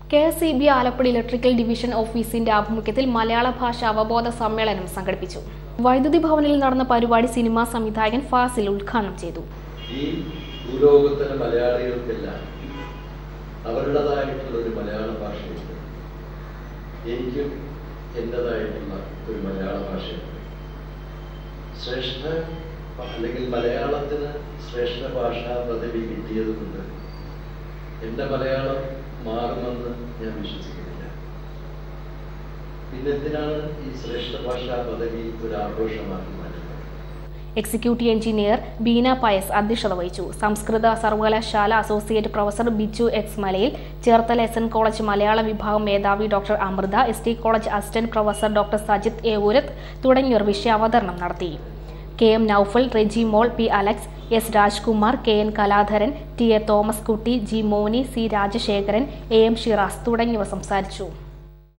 K S E B Alappuzha electrical division ഓഫീസിന്റെ ആഭിമുഖ്യത്തിൽ മലയാള ഭാഷ അവബോധ സമ്മേളനം സംഘടിപ്പിച്ചു വൈദ്യുതി ഭവനിൽ നടന്ന പരിപാടി സിനിമാ സംവിധായകൻ ഫാസിൽ ഉദ്ഘാടനം ചെയ്തു ഈ ഭൂലോകത്തിലെ മലയാളികൾക്കെല്ലാം അവരുടേതായിട്ടുള്ള ഒരു മലയാള ഭാഷയുണ്ട് എനിക്കും എൻ്റെതായിട്ടുള്ള ഒരു മലയാള ഭാഷയുണ്ട് ശ്രേഷ്ഠ അല്ലെങ്കിൽ മലയാളത്തിന് ശ്രേഷ്ഠ ഭാഷാ പദവി കിട്ടിയതുകൊണ്ട് എൻ്റെ മലയാളം മാറുമെന്ന് ഞാൻ വിശ്വസിക്കുന്നില്ല പിന്നെന്തിനാണ് ഈ ശ്രേഷ്ഠ ഭാഷാ പദവി ഒരു ആഘോഷമാക്കി മാറ്റുന്നത് എക്സിക്യൂട്ടീവ് എഞ്ചിനീയർ ബീന പയസ് അധ്യക്ഷത വഹിച്ചു സംസ്കൃത സർവകലാശാല അസോസിയേറ്റ് പ്രൊഫസർ ബിജു എക്സ് മലയിൽ Cherthala S N college Malayala വിഭാഗം മേധാവി doctor Amrutha S T college assistant professor doctor Sajith Evoorath തുടങ്ങിയവർ വിഷയാവതരണം നടത്തി K M Noufal Reji Mol P Alex S Rajkumar K N Kaladharan T A Thomas Kutty G Moni C Rajasekharan A M Shiraz തുടങ്ങിയവർ സംസാരിച്ചു